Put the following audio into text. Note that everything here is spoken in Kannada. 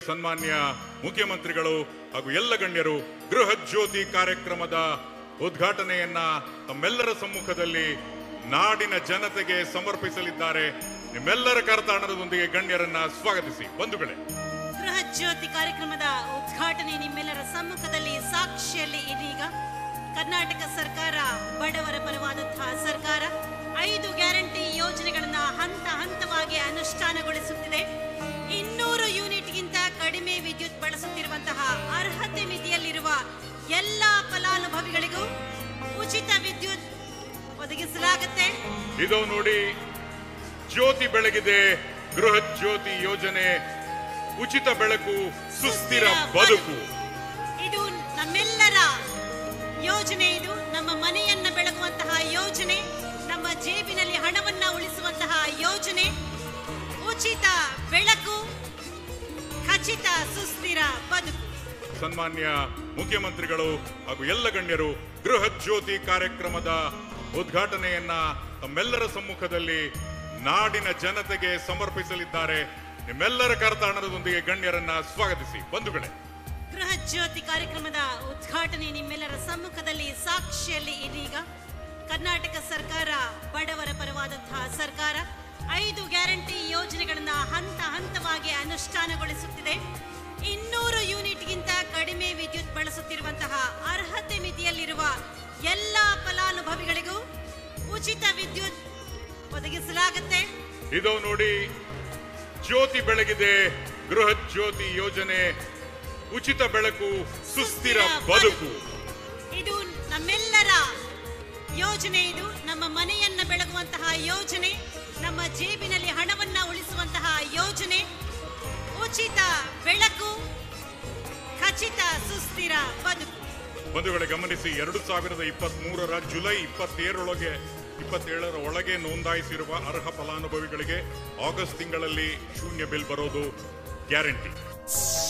ಸನ್ಮಾನ್ಯ ಮುಖ್ಯಮಂತ್ರಿಗಳು ಹಾಗೂ ಎಲ್ಲ ಗಣ್ಯರು ಗೃಹ ಜ್ಯೋತಿ ಕಾರ್ಯಕ್ರಮದ ಉದ್ಘಾಟನೆಯನ್ನ ತಮ್ಮೆಲ್ಲರ ಸಮ್ಮುಖದಲ್ಲಿ ನಾಡಿನ ಜನತೆಗೆ ಸಮರ್ಪಿಸಲಿದ್ದಾರೆ ನಿಮ್ಮೆಲ್ಲರ ಕರತಾಡನದೊಂದಿಗೆ ಗಣ್ಯರನ್ನ ಸ್ವಾಗತಿಸಿ ಬಂಧುಗಳೇ ಗೃಹ ಜ್ಯೋತಿ ಕಾರ್ಯಕ್ರಮದ ಉದ್ಘಾಟನೆ ನಿಮ್ಮೆಲ್ಲರ ಸಮ್ಮುಖದಲ್ಲಿ ಸಾಕ್ಷಿಯಲ್ಲಿ ಇದೀಗ ಕರ್ನಾಟಕ ಸರ್ಕಾರ ಬಡವರ ಪರವಾದಂತಹ ಸರ್ಕಾರ ಐದು ಗ್ಯಾರಂಟಿ ಯೋಜನೆಗಳನ್ನ ಹಂತ ಹಂತವಾಗಿ ಅನುಷ್ಠಾನಗೊಳಿಸುತ್ತಿದೆ ಇನ್ನೂರು ಯೂನಿಟ್ಗಿಂತ ಕಡಿಮೆ ವಿದ್ಯುತ್ ಬಳಸುತ್ತಿರುವಂತಹ ಅರ್ಹತೆ ಮಿತಿಯಲ್ಲಿರುವ ಎಲ್ಲ ಫಲಾನುಭವಿಗಳಿಗೂ ಉಚಿತ ವಿದ್ಯುತ್ ಒದಗಿಸಲಾಗುತ್ತೆ ಇದು ನೋಡಿ ಜ್ಯೋತಿ ಬೆಳಗಿದೆ ಗೃಹ ಜ್ಯೋತಿ ಯೋಜನೆ ಉಚಿತ ಬೆಳಕು ಸುಸ್ಥಿರ ಬದುಕು ಇದು ನಮ್ಮೆಲ್ಲರ ಯೋಜನೆ ಇದು ನಮ್ಮ ಮನೆಯನ್ನ ಬೆಳಗುವಂತಹ ಯೋಜನೆ ನಮ್ಮ ಜೇಬಿನಲ್ಲಿ ಹಣವನ್ನ ಉಳಿಸುವಂತಹ ಯೋಜನೆ ಉಚಿತ ಬೆಳಕು ಖಚಿತ ಸುಸ್ಥಿರ ಬದುಕು ಸನ್ಮಾನ್ಯ ಮುಖ್ಯಮಂತ್ರಿಗಳು ಹಾಗೂ ಎಲ್ಲ ಗಣ್ಯರು ಗೃಹ ಜ್ಯೋತಿ ಕಾರ್ಯಕ್ರಮದ ಉದ್ಘಾಟನೆಯನ್ನ ತಮ್ಮೆಲ್ಲರ ಸಮ್ಮುಖದಲ್ಲಿ ನಾಡಿನ ಜನತೆಗೆ ಸಮರ್ಪಿಸಲಿದ್ದಾರೆ ನಿಮ್ಮೆಲ್ಲರ ಕರತಾಡನದೊಂದಿಗೆ ಗಣ್ಯರನ್ನ ಸ್ವಾಗತಿಸಿ ಬಂಧುಗಳೇ ಗೃಹ ಜ್ಯೋತಿ ಕಾರ್ಯಕ್ರಮದ ಉದ್ಘಾಟನೆ ನಿಮ್ಮೆಲ್ಲರ ಸಮ್ಮುಖದಲ್ಲಿ ಸಾಕ್ಷಿಯಲ್ಲಿ ಇದೀಗ ಕರ್ನಾಟಕ ಸರ್ಕಾರ ಬಡವರ ಪರವಾದಂತಹ ಸರ್ಕಾರ ಐದು ಗ್ಯಾರಂಟಿ ಯೋಜನೆಗಳನ್ನ ಹಂತ ಹಂತವಾಗಿ ಅನುಷ್ಠಾನಗೊಳಿಸುತ್ತಿದೆ ಇನ್ನೂರು ಯೂನಿಟ್ಗಿಂತ ಕಡಿಮೆ ವಿದ್ಯುತ್ ಬಳಸುತ್ತಿರುವಂತಹ ಅರ್ಹತೆ ಮಿತಿಯಲ್ಲಿರುವ ಎಲ್ಲ ಫಲಾನುಭವಿಗಳಿಗೂ ಉಚಿತ ವಿದ್ಯುತ್ ಒದಗಿಸಲಾಗುತ್ತೆ ಇದು ನೋಡಿ ಜ್ಯೋತಿ ಬೆಳಗಿದೆ ಗೃಹ ಜ್ಯೋತಿ ಯೋಜನೆ ಉಚಿತ ಬೆಳಕು ಸುಸ್ಥಿರ ಬದುಕು ಇದು ನಮ್ಮೆಲ್ಲರ ಯೋಜನೆ ಇದು ನಮ್ಮ ಮನೆಯನ್ನ ಬೆಳಗುವಂತಹ ಯೋಜನೆ ನಮ್ಮ ಜೇಬಿನಲ್ಲಿ ಹಣವನ್ನ ಉಳಿಸುವಂತಹ ಯೋಜನೆ ಉಚಿತ ಬೆಳಕು ಖಚಿತ ಸುಸ್ಥಿರ ಬದುಕು ಬಂಧುಗಳೇ ಗಮನಿಸಿ ಎರಡು ಸಾವಿರದ ಇಪ್ಪತ್ತ್ ಮೂರರ ಜುಲೈ ಇಪ್ಪತ್ತೇಳರೊಳಗೆ ಇಪ್ಪತ್ತೇಳರ ಒಳಗೆ ನೋಂದಾಯಿಸಿರುವ ಅರ್ಹ ಫಲಾನುಭವಿಗಳಿಗೆ ಆಗಸ್ಟ್ ತಿಂಗಳಲ್ಲಿ ಶೂನ್ಯ ಬಿಲ್ ಬರೋದು ಗ್ಯಾರಂಟಿ